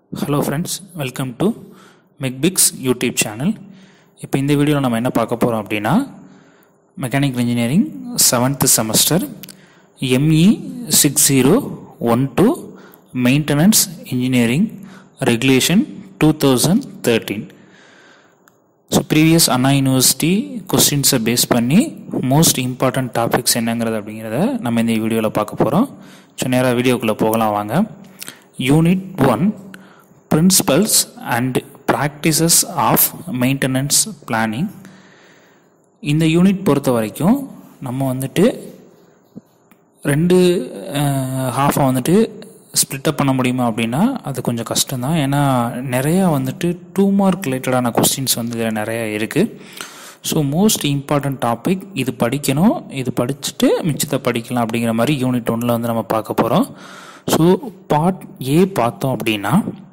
hello friends welcome to Mechfix YouTube channel இப்போ இந்த வீடியோவில் நம்ம என்ன பார்க்க போகிறோம் அப்படின்னா mechanical engineering seventh semester ME six zero one two maintenance engineering regulation two thousand thirteen so previous Anna university கொஸ்டின்ஸை பேஸ் பண்ணி மோஸ்ட் இம்பார்ட்டன்ட் டாபிக்ஸ் என்னங்கிறது அப்படிங்கிறத நம்ம இந்த வீடியோவில் பார்க்க போகிறோம் ஸோ நேராக வீடியோக்குள்ளே போகலாம் வாங்க unit one principles and practices of maintenance planning இந்த யூனிட் பொறுத்த வரைக்கும் நம்ம வந்துட்டு ரெண்டு ஹாஃபை வந்துட்டு ஸ்ப்ளிட்டப் பண்ண முடியுமா அப்படின்னா அது கொஞ்சம் கஷ்டம்தான் ஏன்னா நிறையா வந்துட்டு டூ மார்க் ரிலேட்டடான கொஸ்டின்ஸ் வந்து இதில் நிறையா இருக்குது ஸோ மோஸ்ட் இம்பார்ட்டன்ட் டாபிக் இது படிக்கணும் இது படிச்சுட்டு மிச்சத்தை படிக்கலாம் அப்படிங்கிற மாதிரி யூனிட் ஒன்றில் வந்து நம்ம பார்க்க போகிறோம் ஸோ பார்ட் ஏ பார்த்தோம் அப்படின்னா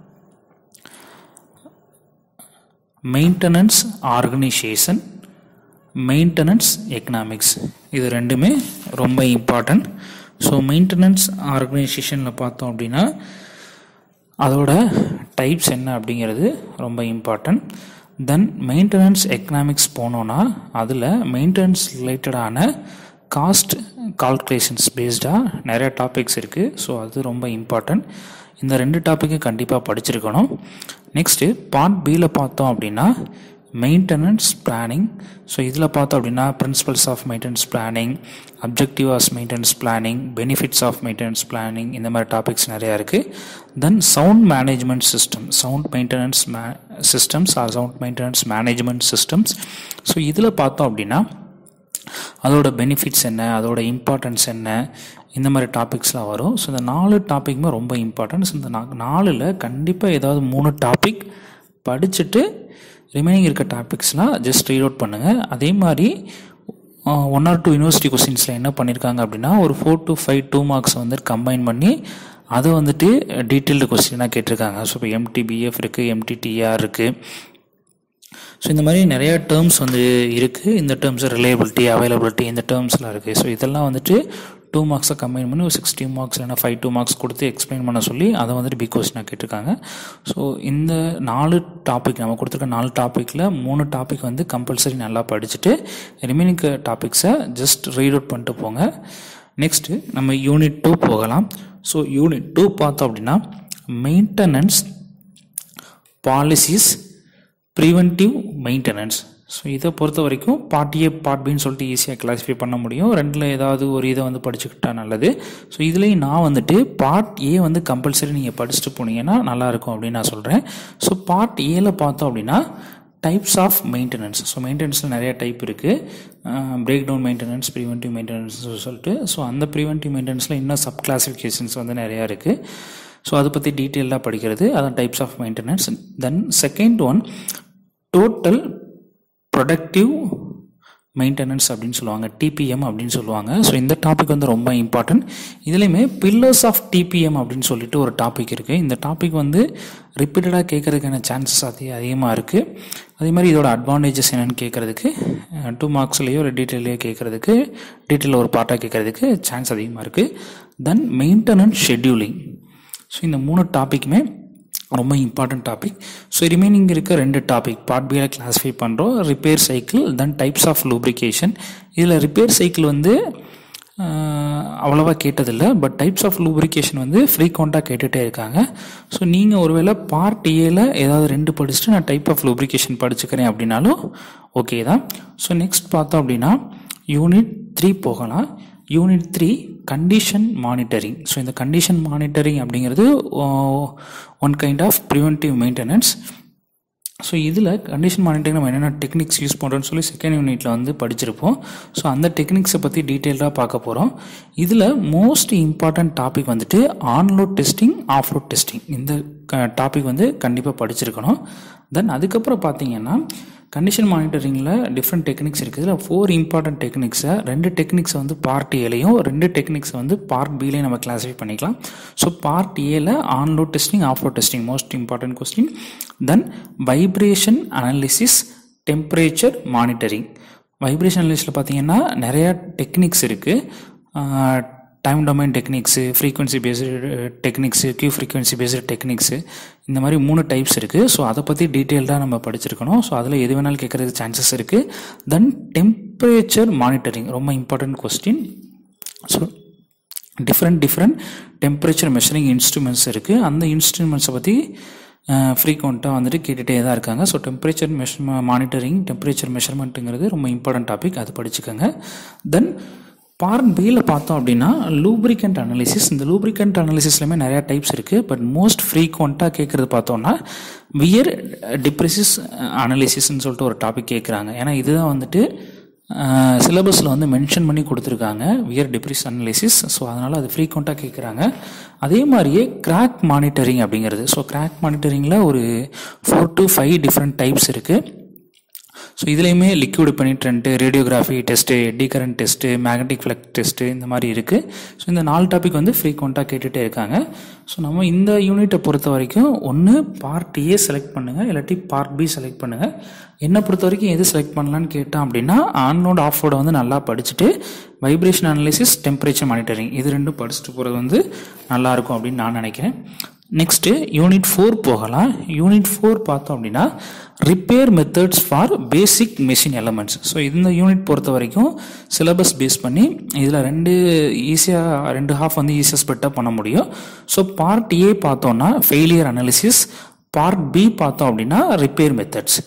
மெயின்டெனன்ஸ் ஆர்கனைசேஷன் மெயின்டெனன்ஸ் எக்கனாமிக்ஸ் இது ரெண்டுமே ரொம்ப இம்பார்ட்டன்ட் ஸோ மெயின்டெனன்ஸ் ஆர்கனைசேஷனில் பார்த்தோம் அப்படின்னா அதோட டைப்ஸ் என்ன அப்படிங்கிறது ரொம்ப இம்பார்ட்டன்ட் தென் மெயின்டெனன்ஸ் எக்கனாமிக்ஸ் போனோன்னா அதில் மெயின்டெனன்ஸ் ரிலேட்டடான காஸ்ட் கால்குலேஷன்ஸ் பேஸ்டாக நிறைய டாபிக்ஸ் இருக்குது ஸோ அது ரொம்ப இம்பார்ட்டன்ட் இந்த ரெண்டு டாப்பிக்கும் கண்டிப்பாக படிச்சிருக்கணும் நெக்ஸ்ட்டு பார்ட் பியில் பார்த்தோம் அப்படின்னா மெயின்டெனன்ஸ் பிளானிங் ஸோ இதில் பார்த்தோம் அப்படின்னா principles of maintenance planning objective of maintenance planning benefits of maintenance planning இந்த மாதிரி டாபிக்ஸ் நிறையா இருக்குது then sound management system sound maintenance may systems are sound maintenance management systems so இதில் பார்த்தோம் அப்படின்னா அதோட பெனிஃபிட்ஸ் என்ன அதோட இம்பார்ட்டன்ஸ் என்ன இந்த மாதிரி டாபிக்ஸ்லாம் வரும் ஸோ இந்த நாலு டாப்பிக்குமே ரொம்ப இம்பார்ட்டன்ஸ் இந்த நா நாலில் கண்டிப்பாக ஏதாவது மூணு டாபிக் படிச்சுட்டு ரிமைனிங் இருக்க டாபிக்ஸ்லாம் ஜஸ்ட் ரீட் அவுட் பண்ணுங்கள் அதே மாதிரி ஒன் ஆர் டூ யூனிவர்சிட்டி கொஸ்டின்ஸில் என்ன பண்ணியிருக்காங்க அப்படின்னா ஒரு four to five two marks வந்து கம்பைன் பண்ணி அதை வந்துட்டு டீட்டெயில்டு கொஸ்டினாக கேட்டிருக்காங்க ஸோ இப்போ எம்டிபிஎஃப் இருக்குது எம்டிடிஆர் இருக்குது ஸோ இந்த மாதிரி நிறைய டேர்ம்ஸ் வந்து இருக்குது இந்த டேர்ம்ஸ் ரிலையபிலிட்டி அவைலபிலிட்டி இந்த டேர்ம்ஸ்லாம் இருக்குது ஸோ இதெல்லாம் வந்துட்டு டூ மார்க்ஸை கம்பைன் பண்ணி ஒரு சிக்ஸ்டி மார்க்ஸ் இல்லைனா ஃபைவ் டூ மார்க்ஸ் கொடுத்து எக்ஸ்பிளைன் பண்ண சொல்லி அதை வந்துட்டு பி கொஸ்டினாக கேட்டிருக்காங்க ஸோ இந்த நாலு டாபிக் நம்ம கொடுத்துருக்க நாலு டாப்பிக்கில் மூணு டாபிக் வந்து கம்பல்சரி நல்லா படிச்சுட்டு ரிமைனிங் டாபிக்ஸை ஜஸ்ட் ரீட் அவுட் பண்ணிட்டு போங்க நெக்ஸ்ட்டு நம்ம யூனிட் டூ போகலாம் ஸோ யூனிட் டூ பார்த்தோம் அப்படின்னா maintenance policies preventive maintenance so இதை பொறுத்த வரைக்கும் பார்ட் ஏ பார்ட் பின்னு சொல்லிட்டு ஈஸியாக கிளாஸிஃபை பண்ண முடியும் ரெண்டில் ஏதாவது ஒரு இதை வந்து படிச்சுக்கிட்டா நல்லது ஸோ இதுலேயும் நான் வந்துட்டு பார்ட் ஏ வந்து கம்பல்சரி நீங்கள் படிச்சுட்டு போனீங்கன்னா நல்லாயிருக்கும் அப்படின்னு நான் சொல்கிறேன் ஸோ பார்ட் ஏல பார்த்தோம் அப்படின்னா டைப்ஸ் ஆஃப் மெயின்டெனன்ஸ் ஸோ மெயின்டெனன்ஸில் நிறைய டைப் இருக்குது breakdown maintenance preventive maintenance சொல்லிட்டு ஸோ அந்த ப்ரிவென்டிவ் மெயின்டெனன்ஸில் இன்னும் சப் கிளாஸிஃபிகேஷன்ஸ் வந்து நிறையா இருக்குது ஸோ அதை பற்றி டீட்டெயிலாக படிக்கிறது அதான் types of maintenance then second one total productive maintenance அப்படின்னு சொல்லுவாங்க டிபிஎம் அப்படின்னு சொல்லுவாங்க ஸோ இந்த டாபிக் வந்து ரொம்ப இம்பார்ட்டன்ட் இதுலேயுமே பில்லர்ஸ் ஆஃப் டிபிஎம் அப்படின்னு சொல்லிட்டு ஒரு டாபிக் இருக்குது இந்த டாபிக் வந்து ரிப்பீட்டடாக கேட்கறதுக்கான சான்சஸ் அதிக அதிகமாக இருக்குது அதே மாதிரி இதோட அட்வான்டேஜஸ் என்னென்னு கேட்குறதுக்கு டூ மார்க்ஸ்லேயோ ஒரு டீட்டெயிலையோ கேட்குறதுக்கு டீட்டெயிலில் ஒரு பார்ட்டாக கேட்குறதுக்கு சான்ஸ் அதிகமாக இருக்குது தென் மெயின்டெனன்ஸ் ஷெட்யூலிங் ஸோ இந்த மூணு டாப்பிக்குமே ரொம்ப இம்பார்ட்டன்ட் டாபிக் ஸோ ரிமைனிங் இருக்க ரெண்டு டாபிக் பார்ட் பியில் கிளாஸிஃபை பண்ணுறோம் repair cycle then types of lubrication இதில் ரிப்பேர் சைக்கிள் வந்து அவ்வளோவா கேட்டதில்லை பட் டைப்ஸ் ஆஃப் லூப்ரிகேஷன் வந்து ஃப்ரீக்வெண்ட்டாக கேட்டுகிட்டே இருக்காங்க ஸோ நீங்கள் ஒருவேளை பார்ட் ஏல ஏதாவது ரெண்டு படிச்சுட்டு நான் டைப் ஆஃப் லூப்ரிகேஷன் படிச்சுக்கிறேன் அப்படின்னாலும் ஓகே தான் ஸோ நெக்ஸ்ட் பார்த்தோம் அப்படின்னா யூனிட் த்ரீ போகலாம் unit three condition monitoring so இந்த கண்டிஷன் மானிட்டரிங் அப்படிங்கிறது one kind of preventive maintenance so இதில் கண்டிஷன் மானிட்டரிங் நம்ம என்னென்ன டெக்னிக்ஸ் யூஸ் பண்ணுறோன்னு சொல்லி செகண்ட் யூனிட்டில் வந்து படிச்சிருப்போம் ஸோ அந்த டெக்னிக்ஸை பற்றி டீட்டெயிலாக பார்க்க போகிறோம் இதில் மோஸ்ட் இம்பார்ட்டன்ட் டாபிக் வந்துட்டு ஆன்லோட் டெஸ்டிங் ஆஃப்லோட் டெஸ்டிங் இந்த டாபிக் வந்து கண்டிப்பாக படிச்சிருக்கணும் தென் அதுக்கப்புறம் பார்த்தீங்கன்னா கண்டிஷன் மானிட்டரிங்கில் டிஃப்ரெண்ட் டெக்னிக்ஸ் இருக்குது இதில் ஃபோர் இம்பார்ட்டன்ட் டெக்னிக்ஸை ரெண்டு டெக்னிக்ஸை வந்து பார்ட் ஏலையும் ரெண்டு டெக்னிக்ஸை வந்து பார்ட் பிலையும் நம்ம கிளாஸிஃபை பண்ணிக்கலாம் ஸோ பார்ட் ஏல on load testing off load testing most important question then vibration analysis temperature monitoring vibration அனாலிசிஸில் பார்த்தீங்கன்னா நிறையா டெக்னிக்ஸ் இருக்குது time domain techniques frequency based techniques Q frequency based techniques இந்த மாதிரி மூணு டைப்ஸ் இருக்குது ஸோ அதை பற்றி டீட்டெயில்டாக நம்ம படிச்சிருக்கணும் ஸோ அதில் எது வேணாலும் கேட்குறதுக்கு சான்சஸ் இருக்குது தென் டெம்பரேச்சர் மானிட்டரிங் ரொம்ப important question so different different temperature measuring instruments இருக்குது அந்த இன்ஸ்ட்ருமெண்ட்ஸை பற்றி ஃப்ரீக்வெண்ட்டாக வந்துட்டு கேட்டுகிட்டே தான் இருக்காங்க so temperature measure monitoring temperature மெஷர்மெண்ட்டுங்கிறது ரொம்ப இம்பார்ட்டன்ட் டாபிக் அது படிச்சுக்கோங்க தென் பார்ட் பியில் பார்த்தோம் அப்படின்னா லூப்ரிகண்ட் அனாலிசிஸ் இந்த லூப்ரிகண்ட் அனாலிசிஸ்லையுமே நிறையா டைப்ஸ் இருக்குது பட் மோஸ்ட் ஃப்ரீக்வெண்ட்டாக கேட்குறது பார்த்தோம்னா வியர் டிப்ரெசிஸ் அனாலிசிஸ்ன்னு சொல்லிட்டு ஒரு டாபிக் கேட்குறாங்க ஏன்னா இதுதான் வந்துட்டு சிலபஸில் வந்து மென்ஷன் பண்ணி கொடுத்துருக்காங்க வியர் டிப்ரிஸ் அனலிசிஸ் ஸோ அதனால் அது ஃப்ரீக்வெண்ட்டாக கேட்குறாங்க அதே மாதிரியே கிராக் மானிட்டரிங் அப்படிங்கிறது ஸோ கிராக் மானிட்டரிங்கில் ஒரு four to five different types இருக்குது ஸோ இதுலேயுமே liquid penetrant radiography test eddy current test magnetic flux test இந்த மாதிரி இருக்குது ஸோ இந்த நாலு டாபிக் வந்து ஃப்ரீக்வெண்ட்டாக கேட்டுகிட்டே இருக்காங்க ஸோ நம்ம இந்த யூனிட்டை பொறுத்த வரைக்கும் ஒன்று பார்ட் ஏ செலக்ட் பண்ணுங்கள் இல்லாட்டி பார்ட் பி செலக்ட் பண்ணுங்கள் என்னை பொறுத்த வரைக்கும் எது செலக்ட் பண்ணலான்னு கேட்டான் அப்படின்னா ஆனோட ஆஃபோட வந்து நல்லா படிச்சுட்டு வைப்ரேஷன் அனாலிசிஸ் டெம்பரேச்சர் மானிட்டரிங் இது ரெண்டும் படிச்சுட்டு போகிறது வந்து நல்லாயிருக்கும் அப்படின்னு நான் நினைக்கிறேன் நெக்ஸ்ட்டு யூனிட் ஃபோர் போகலாம் யூனிட் ஃபோர் பார்த்தோம் அப்படின்னா repair methods for basic machine elements so இந்த யூனிட் பொறுத்த வரைக்கும் சிலபஸ் பேஸ் பண்ணி இதில் ரெண்டு ஈஸியாக ரெண்டு ஹாஃப் வந்து ஈஸியாக ஸ்பெட்டப் பண்ண முடியும் ஸோ பார்ட் ஏ பார்த்தோன்னா ஃபெயிலியர் அனாலிசிஸ் பார்ட் பி பார்த்தோம் அப்படின்னா repair methods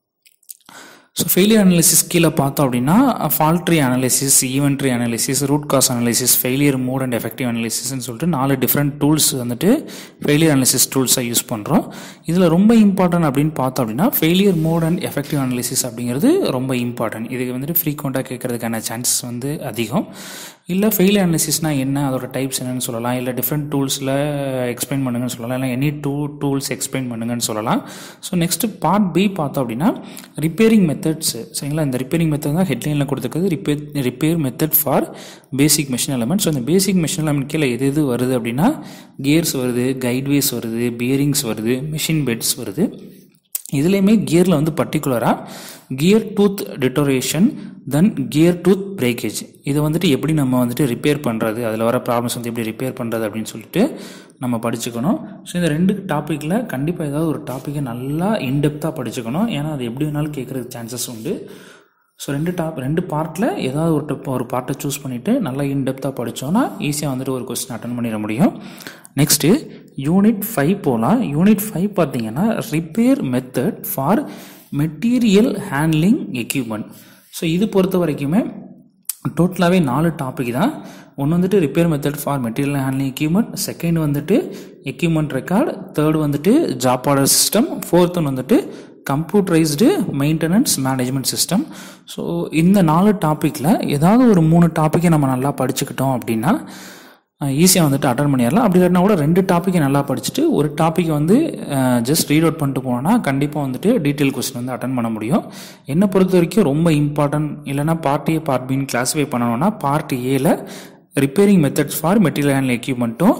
so failure analysis கீழே பார்த்தோம் அப்படின்னா fault tree analysis event tree analysis root cause analysis failure mode and effective அனாலிசிஸ்னு சொல்லிட்டு நாலு டிஃப்ரெண்ட் டூல்ஸ் வந்துட்டு ஃபெயிலியர் அனாலிசிஸ் டூல்ஸாக யூஸ் பண்ணுறோம் இதில் ரொம்ப இம்பார்ட்டன்ட் அப்படின்னு பார்த்தோம் அப்படின்னா failure mode and effective analysis அப்படிங்கிறது ரொம்ப இம்பார்ட்டன்ட் இதுக்கு வந்துட்டு ஃப்ரீக்வெண்ட்டாக கேட்கறதுக்கான சான்சஸ் வந்து அதிகம் இல்லை ஃபெயில் அனாலிசிஸ்னால் என்ன அதோட டைப்ஸ் என்னன்னு சொல்லலாம் இல்லை டிஃப்ரெண்ட் டூல்ஸில் எக்ஸ்பிளைன் பண்ணுங்கன்னு சொல்லலாம் இல்லை எனி டூ டூல்ஸ் எக்ஸ்பிளைன் பண்ணுங்கன்னு சொல்லலாம் ஸோ நெக்ஸ்ட் பார்ட் பி பார்த்தோம் அப்படின்னா ரிப்பேரிங் மெத்தட்ஸ் சரிங்களா இந்த ரிப்பேரிங் மெத்தட் தான் ஹெட்லைனில் கொடுத்துருக்குது repair repair method for basic machine element so இந்த பேசிக் மிஷின் எலமெண்ட் கீழே எது எது வருது அப்படின்னா கியர்ஸ் வருது கைட்வேஸ் வருது பியரிங்ஸ் வருது மிஷின் பெட்ஸ் வருது இதுலேயுமே கியரில் வந்து பர்டிகுலராக gear tooth deterioration then gear tooth breakage இதை வந்துட்டு எப்படி நம்ம வந்துட்டு ரிப்பேர் பண்ணுறது அதில் வர ப்ராப்ளம்ஸ் வந்து எப்படி ரிப்பேர் பண்ணுறது அப்படின்னு சொல்லிட்டு நம்ம படிச்சுக்கணும் ஸோ இந்த ரெண்டு டாப்பிக்கில் கண்டிப்பாக ஏதாவது ஒரு டாப்பிக்கை நல்லா இன்டெப்த்தாக படிச்சுக்கணும் ஏன்னா அது எப்படி வேணாலும் கேட்குறதுக்கு சான்சஸ் உண்டு ஸோ ரெண்டு டாப் ரெண்டு பார்ட்டில் ஏதாவது ஒரு டப் ஒரு பார்ட்டை சூஸ் பண்ணிவிட்டு நல்லா இன்டெப்த்தாக படித்தோன்னா ஈஸியாக வந்துட்டு ஒரு கொஸ்டின் அட்டன் பண்ணிட முடியும் நெக்ஸ்ட்டு யூனிட் ஃபைவ் போகலாம் யூனிட் ஃபைவ் பார்த்தீங்கன்னா repair method for material handling equipment so இது பொறுத்த வரைக்குமே டோட்டலாகவே நாலு டாபிக் தான் ஒன்று வந்துட்டு repair method for material handling equipment second வந்துட்டு எக்யூப்மெண்ட் ரெக்கார்டு தேர்ட் வந்துட்டு job order system fourth one வந்துட்டு computerised maintenance management system so இந்த நாலு டாப்பிக்கில் ஏதாவது ஒரு மூணு டாப்பிக்கை நம்ம நல்லா படிச்சுக்கிட்டோம் அப்படின்னா ஈஸியாக வந்துட்டு அட்டன் பண்ணிடலாம் அப்படி இல்லைனா கூட ரெண்டு டாப்பிக்கை நல்லா படிச்சுட்டு ஒரு டாப்பிக்கை வந்து ஜஸ்ட் ரீட் அவுட் பண்ணிட்டு போனோன்னா கண்டிப்பாக வந்துட்டு டீட்டெயில் கொஸ்டின் வந்து அட்டன் பண்ண முடியும் என்னை பொறுத்த வரைக்கும் ரொம்ப இம்பார்ட்டன்ட் இல்லைனா பார்ட் ஏ பார்ட் பின்னு கிளாஸிஃபை பண்ணணும்னா பார்ட் ஏல repairing methods for material handling எக்யூப்மெண்ட்டும்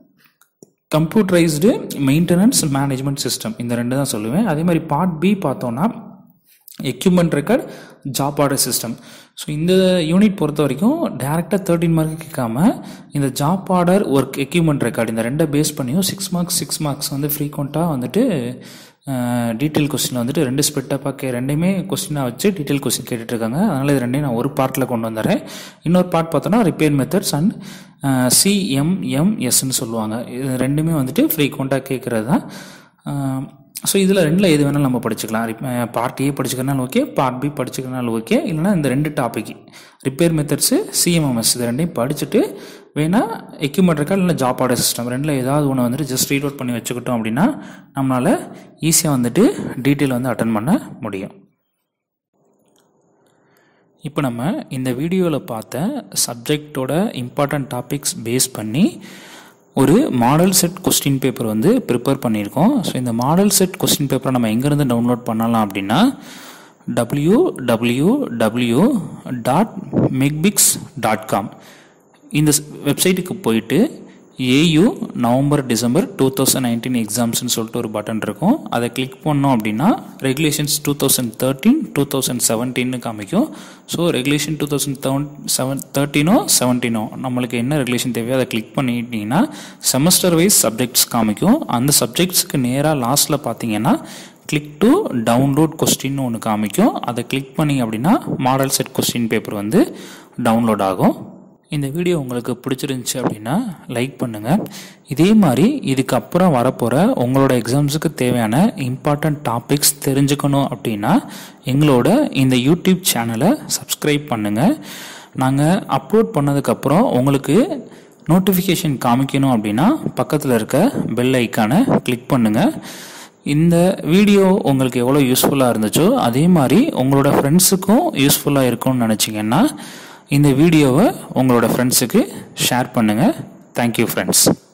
கம்ப்யூட்டரைஸ்டு மெயின்டெனன்ஸ் மேனேஜ்மெண்ட் சிஸ்டம் இந்த ரெண்டு தான் சொல்லுவேன் அதே மாதிரி பார்ட் பி பார்த்தோன்னா equipment record job order system so இந்த யூனிட் பொறுத்த வரைக்கும் டேரெக்டாக தேர்ட்டின் மார்க் கேட்காம இந்த job order work equipment record இந்த ரெண்டை பேஸ் பண்ணியும் சிக்ஸ் மார்க்ஸ் சிக்ஸ் மார்க்ஸ் வந்து ஃப்ரீக்வெண்ட்டாக வந்துட்டு டீட்டெயில் கொஸ்டின் வந்துட்டு ரெண்டு ஸ்பெட்டப்பாக கே ரெண்டையுமே கொஸ்டினாக வச்சு டீட்டெயில் கொஸ்டின் கேட்டுட்ருக்காங்க அதனால் இது ரெண்டையும் நான் ஒரு பார்ட்டில் கொண்டு வந்துடுறேன் இன்னொரு பார்ட் பார்த்தோன்னா ரிப்பேர் மெத்தட்ஸ் அண்ட் சிஎம்எம்எஸ்ன்னு சொல்லுவாங்க இது ரெண்டுமே வந்துட்டு ஃப்ரீக்வெண்ட்டாக கேட்குறது தான் ஸோ இதில் ரெண்டில் எது வேணாலும் நம்ம படிச்சுக்கலாம் பார்ட் ஏ படிச்சுக்கிறனாலும் ஓகே பார்ட் பி படிச்சுக்கிறனாலும் ஓகே இல்லைனா இந்த ரெண்டு டாபிக் ரிப்பேர் மெத்தட்ஸு சிஎம்எம்எஸ் இது ரெண்டையும் படிச்சுட்டு வேணால் எக்யூப்மெண்ட் இருக்கா இல்லை ஜாப் ஆர்டர் சிஸ்டம் ரெண்டில் ஏதாவது ஒன்று வந்துட்டு ஜஸ்ட் ரீட் அவுட் பண்ணி வச்சுக்கிட்டோம் அப்படின்னா நம்மளால் ஈஸியாக வந்துட்டு டீட்டெயில் வந்து அட்டன் பண்ண முடியும் இப்போ நம்ம இந்த வீடியோவில் பார்த்த சப்ஜெக்டோட இம்பார்ட்டண்ட் டாபிக்ஸ் பேஸ் பண்ணி ஒரு மாடல் செட் கொஸ்டின் பேப்பர் வந்து ப்ரிப்பேர் பண்ணியிருக்கோம் ஸோ இந்த மாடல் செட் கொஸ்டின் பேப்பரை நம்ம எங்கேருந்து டவுன்லோட் பண்ணலாம் அப்படின்னா W W W dot Mechfix dot com இந்த வெப்சைட்டுக்கு போயிட்டு AU November December two thousand nineteen எக்ஸாம்ஸ்னு சொல்லிட்டு ஒரு பட்டன் இருக்கும் அதை கிளிக் பண்ணோம் அப்படின்னா regulations two thousand thirteen two thousand செவன்டீன்னு காமிக்கும் so regulation two thousand seven seven தேர்ட்டீனோ செவன்டீனோ நம்மளுக்கு என்ன ரெகுலேஷன் தேவையோ அதை கிளிக் பண்ணிட்டீங்கன்னா செமஸ்டர் வைஸ் சப்ஜெக்ட்ஸ் காமிக்கும் அந்த சப்ஜெக்ட்ஸ்க்கு நேராக லாஸ்ட்டில் பார்த்தீங்கன்னா கிளிக் டு டவுன்லோட் கொஸ்டின் ஒன்று காமிக்கும் அதை கிளிக் பண்ணி அப்படின்னா மாடல் செட் கொஸ்டின் பேப்பர் வந்து டவுன்லோட் ஆகும் இந்த வீடியோ உங்களுக்கு பிடிச்சிருந்துச்சி அப்படின்னா லைக் பண்ணுங்கள் இதே மாதிரி இதுக்கப்புறம் வரப்போகிற உங்களோட எக்ஸாம்ஸுக்கு தேவையான இம்பார்ட்டண்ட் டாபிக்ஸ் தெரிஞ்சுக்கணும் அப்படின்னா எங்களோட இந்த யூடியூப் சேனலை சப்ஸ்கிரைப் பண்ணுங்கள் நாங்கள் அப்லோட் பண்ணதுக்கப்புறம் உங்களுக்கு நோட்டிஃபிகேஷன் காமிக்கணும் அப்படின்னா பக்கத்தில் இருக்க பெல் ஐக்கானை கிளிக் பண்ணுங்கள் இந்த வீடியோ உங்களுக்கு எவ்வளோ யூஸ்ஃபுல்லாக இருந்துச்சோ அதே மாதிரி உங்களோட ஃப்ரெண்ட்ஸுக்கும் யூஸ்ஃபுல்லாக இருக்கும்னு நினச்சிங்கன்னா இந்த வீடியோவை உங்களோட ஃப்ரெண்ட்ஸுக்கு ஷேர் பண்ணுங்கள் தேங்க்யூ ஃப்ரெண்ட்ஸ்